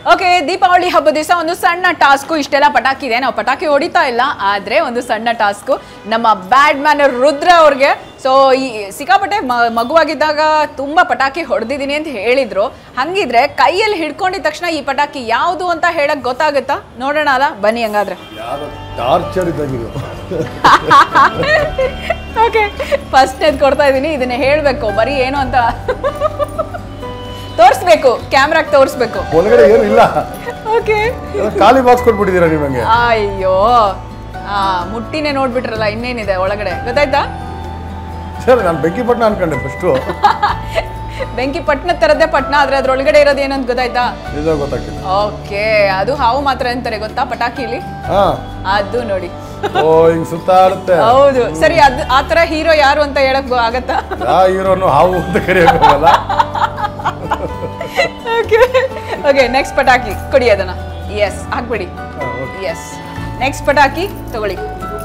Okay Deepavali ಹಬ್ಬದ ದಿವಸ ಒಂದು ಸಣ್ಣ ಟಾಸ್ಕು ಇಷ್ಟೆಲ್ಲ ಪಟಾಕಿ ಇದೆ ನಾವು ಪಟಾಕಿ ಹೊಡಿತಾ ಇಲ್ಲ ಆದ್ರೆ ಒಂದು ಸಣ್ಣ ಟಾಸ್ಕು ನಮ್ಮ ಬ್ಯಾಡ್ ಮ್ಯಾನರ್ ರುದ್ರ ಅವ್ರಿಗೆ ಸೊ ಈ ಸಿಕ್ಕಾಪಟ್ಟೆ ಮ- ಮಗುವಾಗಿದ್ದಾಗ ತುಂಬಾ ಪಟಾಕಿ ಹೊಡೆದಿದ್ದೀನಿ ಅಂತ ಹೇಳಿದ್ರು ಹಂಗಿದ್ರೆ ಕೈಯಲ್ಲಿ ಹಿಡ್ಕೊಂಡಿದ ತಕ್ಷಣ ಈ ಪಟಾಕಿ ಯಾವುದು ಅಂತ ಹೇಳಕ್ ಗೊತ್ತಾಗುತ್ತಾ ನೋಡೋಣ ಅಲ್ಲ ಬನ್ನಿ ಹಂಗಾದ್ರೆ ಯಾರೋ ಟಾರ್ಚರ್ ಇದ್ದಂಗಿದು ಓಕೆ ಫಸ್ಟ್ ಎದ್ ಕೊಡ್ತಾ ಇದ್ದೀನಿ ಇದನ್ನ ಹೇಳ್ಬೇಕು ಬರೀ ಏನು ಅಂತ ತೋರಿಸ್ಬೇಕು ಕ್ಯಾಮ್ರಾಗ್ ತೋರಿಸ್ಬೇಕು ಒಳಗಡೆ ಏನು ಇಲ್ಲ ಓಕೆ ಏನೋ ಖಾಲಿ ಬಾಕ್ಸ್ ಕೊಟ್ಬಿಟ್ಟಿದ್ದೀರಾ ನೀವು ನಂಗೆ ಅಯ್ಯೋ ಆ ಮುಟ್ಟಿನೇ ನೋಡ್ಬಿಟ್ರಲ್ಲ ಇನ್ನೇನಿದೆ ಒಳಗಡೆ ಗೊತ್ತಾಯ್ತಾ ಸರ್ ನಾನು ಬೆಂಕಿಪಟ್ಟಣ ಅನ್ಕೊಂಡೆ ಫಸ್ಟು ಬೆಂಕಿ ಪಟ್ನ ತರದೇ ಪಟ್ನ ಆದ್ರೆ ಅದ್ರೊಳಗಡೆ ಇರೋದು ಏನಂತ ಗೊತ್ತಾಯ್ತಾ ನಿಜ ಗೊತ್ತಾಗ್ತಿಲ್ಲ ಓಕೆ ಅದು ಹಾವು ಮಾತ್ರ ಅಂತಾರೆ ಗೊತ್ತಾ ಪಟಾಕಿಲಿ ಹಾ ಅದು ನೋಡಿ ಓ ಹಿಂಗ್ ಸುತ್ತಾಡುತ್ತೆ ಹೌದು ಸರಿ ಅದ್ ಆ ತರ ಹೀರೋ ಯಾರು ಅಂತ ಹೇಳಕ್ ಗೊ- ಆಗತ್ತಾ ಆ ಹೀರೋನು ಹಾವು ಅಂತ ಕರೆಯೋಕ್ಕಾಗಲ್ಲ ಓಕೆ ಓಕೆ ನೆಕ್ಸ್ಟ್ ಪಟಾಕಿ ಕೊಡಿ ಅದನ್ನ ಎಸ್ ಹಾಕ್ಬಿಡಿ ಹಾ, okay. ಎಸ್ ನೆಕ್ಸ್ಟ್ ಪಟಾಕಿ ತಗೊಳ್ಳಿ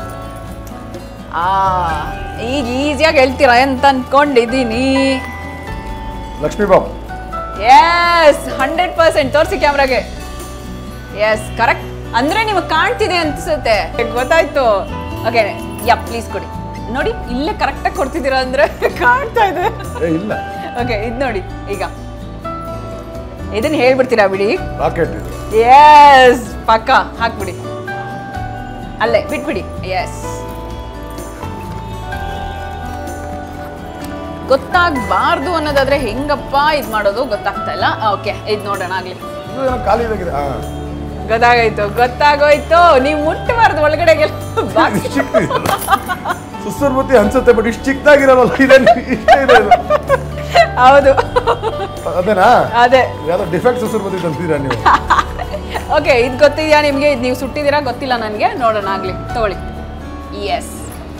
ಆ ಈಗ ಈಸಿಯಾಗಿ ಹೇಳ್ತೀರಾ ಅಂತ ಅನ್ಕೊಂಡಿದ್ದೀನಿ Lakshmi Babu yes hundred percent ತೋರಿಸಿ ಕ್ಯಾಮ್ರಾಗೆ ಎಸ್ ಕರೆಕ್ಟ್ ಅಂದ್ರೆ ನಿಮಗೆ ಕಾಣ್ತಿದೆ ಅನ್ಸುತ್ತೆ ಗೊತ್ತಾಯ್ತು ಓಕೆ ಯಾ ಪ್ಲೀಸ್ ಕೊಡಿ ನೋಡಿ ಇಲ್ಲೇ ಕರೆಕ್ಟಾಗಿ ಕೊಡ್ತಿದ್ದೀರಾ ಅಂದ್ರೆ ಕಾಣ್ತಾ ಇದೆ ಏ ಇಲ್ಲ ಓಕೆ ಇದು ನೋಡಿ ಈಗ ಇದನ್ನ ಹೇಳ್ಬಿಡ್ತೀರಾ ಬಿಡಿ ರಾಕೆಟ್ ಇದು ಎಸ್ ಪಕ್ಕ ಹಾಕ್ಬಿಡಿ ಅಲ್ಲೇ ಬಿಟ್ಬಿಡಿ ಎಸ್ ಗೊತ್ತಾಗಬಾರ್ದು ಅನ್ನೋದಾದ್ರೆ ಹೆಂಗಪ್ಪ ಇದು ಮಾಡೋದು ಗೊತ್ತಾಗ್ತಾ ಇಲ್ಲ ಓಕೆ ಇದು ನೋಡೋಣ ಆಗ್ಲಿ ಇದು ಏನೋ ಖಾಲಿ ಇದಾಗಿದೆ ಹಾ ಗೊತ್ತಾಗೋಯ್ತು ಗೊತ್ತಾಗೋಯ್ತು ನೀವು ಮುಟ್ಟಬಾರ್ದು ಒಳಗಡೆಗೆಲ್ಲ ಇದು ಚಿಕ್ಕದಿದೆ. ಸುಸ್ತೂರ್ ಬುತ್ತಿ ಅನ್ಸುತ್ತೆ ಬಟ್ ಇಷ್ಟು ಚಿಕ್ಕದಾಗಿರಲ್ಲ ಇದೆ ಇಷ್ಟೇ ಇದೆ ಇದು. ಹೌದು ಅದೇನಾ ಅದೇ ಯಾವ್ದೋ ಡಿಫೆಕ್ಟ್ ಸುಸ್ತೂರ್ ಬುತ್ತಿ ತಂದಿದ್ದೀರಾ ನೀವು ಓಕೆ ಇದು ಗೊತ್ತಿದೆಯಾ ನಿಮಗೆ ಇದು ನೀವು ಸುಟ್ಟಿದ್ದೀರಾ ಗೊತ್ತಿಲ್ಲ ನನಗೆ ನೋಡೋಣ ಆಗ್ಲಿ ತಗೊಳ್ಳಿ ಎಸ್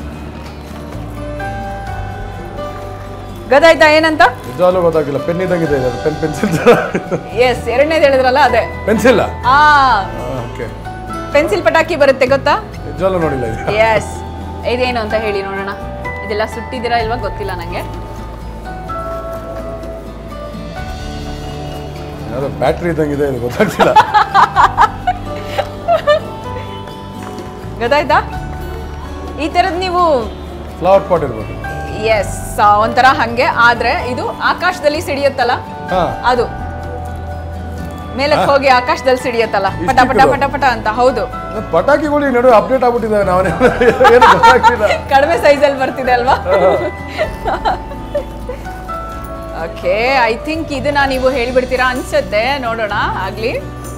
ಗೊತ್ತಾಯ್ತಾ ಏನಂತ ನಿಜವಾಗ್ಲೂ ಗೊತ್ತಾಗಿಲ್ಲ ಪೆನ್ ಇದ್ದಂಗಿದೆ ಇದು ಪೆನ್ ಪೆನ್ಸಿಲ್ ಎಸ್ ಎರಡನೇದು ಹೇಳಿದ್ರಲ್ಲ ಅದೇ ಪೆನ್ಸಿಲ್ ಆ ಓಕೆ ಪೆನ್ಸಿಲ್ ಪಟಾಕಿ ಬರುತ್ತೆ ಗೊತ್ತಾ ನಿಜವಾಗ್ಲೂ ನೋಡಿಲ್ಲ ಇದು ಎಸ್ ಇದೇನು ಅಂತ ಹೇಳಿ ನೋಡೋಣ ಇದೆಲ್ಲ ಸುಟ್ಟಿದ್ದೀರಾ ಇಲ್ವಾ ಗೊತ್ತಿಲ್ಲ ನನಗೆ ಯಾವ್ದೋ ಬ್ಯಾಟ್ರಿ ಇದ್ದಂಗಿದೆ ಇದು ಗೊತ್ತಾಗ್ತಿಲ್ಲ ಗೊತ್ತಾಯ್ತಾ ಈ ಥರದ್ದು ನೀವು ಫ್ಲವರ್ ಪಾಟ್ ಇರ್ಬೋದು ಎಸ್ ಒಂಥರ ಹಂಗೆ ಆದ್ರೆ ಇದು ಆಕಾಶದಲ್ಲಿ ಸಿಡಿಯುತ್ತಲ್ಲ ಹಾ ಅದು ಮೇಲಕ್ಕೆ ಹೋಗಿ ಆಕಾಶದಲ್ಲಿ ಸಿಡಿಯುತ್ತಲ್ಲ ಪಟ ಪಟ ಪಟ ಪಟ ಅಂತ ಹೌದು ಪಟಾಕಿಗಳು ಈ ನಡುವೆ ಅಪ್ಡೇಟ್ ಆಗ್ಬಿಟ್ಟಿದ್ದಾವೆ ನಾವೇ ಏನು ಗೊತ್ತಾಗ್ತಿಲ್ಲ ಕಡಿಮೆ ಸೈಜಲ್ಲಿ ಬರ್ತಿದೆ ಅಲ್ವಾ ಓಕೆ ಐ ಥಿಂಕ್ ಇದನ್ನ ನೀವು ಹೇಳ್ಬಿಡ್ತೀರಾ ಅನ್ಸುತ್ತೆ ನೋಡೋಣ ಆಗ್ಲಿ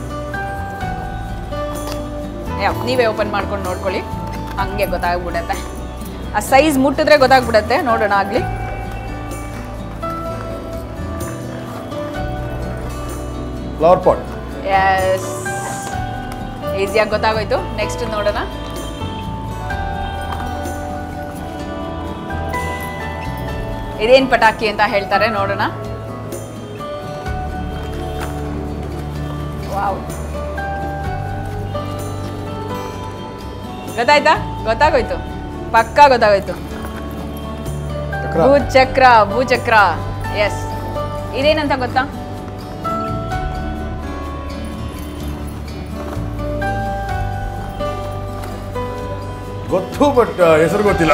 ಯಾವ ನೀವೇ ಓಪನ್ ಮಾಡ್ಕೊಂಡು ನೋಡ್ಕೊಳ್ಳಿ ಹಂಗೆ ಗೊತ್ತಾಗ್ಬಿಡತ್ತೆ ಆ ಸೈಜ್ ಮುಟ್ಟಿದ್ರೆ ಗೊತ್ತಾಗ್ಬಿಡತ್ತೆ ನೋಡೋಣ ಆಗ್ಲಿ ಫ್ಲವರ್ ಪಾಟ್ ಎಸ್ ಈಸಿಯಾಗಿ ಗೊತ್ತಾಗೋಯ್ತು ನೆಕ್ಸ್ಟ್ ನೋಡೋಣ ಇದೇನ್ ಪಟಾಕಿ ಅಂತ ಹೇಳ್ತಾರೆ ನೋಡೋಣ ವಾವ್ ಗೊತ್ತಾಯ್ತಾ ಗೊತ್ತಾಗೋಯ್ತು ಪಕ್ಕಾ ಗೊತ್ತಾಗೋಯ್ತು ಚಕ್ರ ಭೂಚಕ್ರ ಭೂಚಕ್ರ ಎಸ್ ಇದೇನಂತ ಗೊತ್ತಾ ಗೊತ್ತು ಬಟ್ ಹೆಸರು ಗೊತ್ತಿಲ್ಲ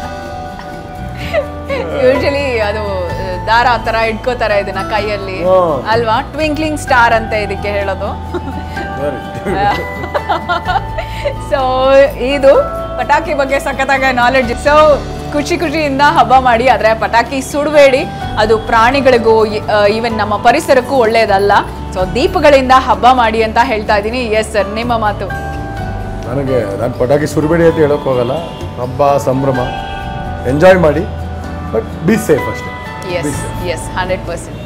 ಯೂಶಲಿ ಅದು ಆ, ದಾರ ಆ ಥರ ಇಟ್ಕೋತಾರೆ ಇದನ್ನ ಕೈಯಲ್ಲಿ ಹ್ಮ್. ಅಲ್ವಾ ಟ್ವಿಂಕ್ಲಿಂಗ್ ಸ್ಟಾರ್ ಅಂತ ಇದಕ್ಕೆ ಹೇಳೋದು ಸರಿ ಸೊ ಇದು ಪಟಾಕಿ ಬಗ್ಗೆ ಸಖತ್ತಾಗ ನಾಲೆಡ್ಜ್ ಸೊ ಖುಷಿ ಖುಷಿಯಿಂದ ಹಬ್ಬ ಮಾಡಿ ಆದರೆ ಪಟಾಕಿ ಸುಡಬೇಡಿ ಅದು ಪ್ರಾಣಿಗಳಿಗೂ ಈವನ್ ನಮ್ಮ ಪರಿಸರಕ್ಕೂ ಒಳ್ಳೆಯದಲ್ಲ ಸೊ ದೀಪಗಳಿಂದ ಹಬ್ಬ ಮಾಡಿ ಅಂತ ಹೇಳ್ತಾ ಇದ್ದೀನಿ ಎಸ್ ಸರ್ ನಿಮ್ಮ ಮಾತು ನನಗೆ ನಾನು ಪಟಾಕಿ ಸುರಿಬೇಡಿ ಅಂತ ಹೇಳೋಕೆ ಹೋಗಲ್ಲ ಹಬ್ಬ ಸಂಭ್ರಮ ಎಂಜಾಯ್ ಮಾಡಿ ಬಟ್ ಬಿ ಸೇಫ್ ಅಷ್ಟೇ ಎಸ್ ಎಸ್ ಹಂಡ್ರೆಡ್ ಪರ್ಸೆಂಟ್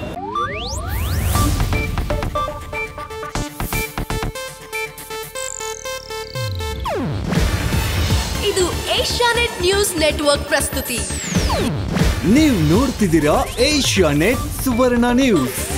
ಇದು ಏಷ್ಯಾನೆಟ್ ನ್ಯೂಸ್ ನೆಟ್ವರ್ಕ್ ಪ್ರಸ್ತುತಿ ನೀವು ನೋಡ್ತಿದ್ದೀರಾ ಏಷ್ಯಾ ನೆಟ್ ಸುವರ್ಣ ನ್ಯೂಸ್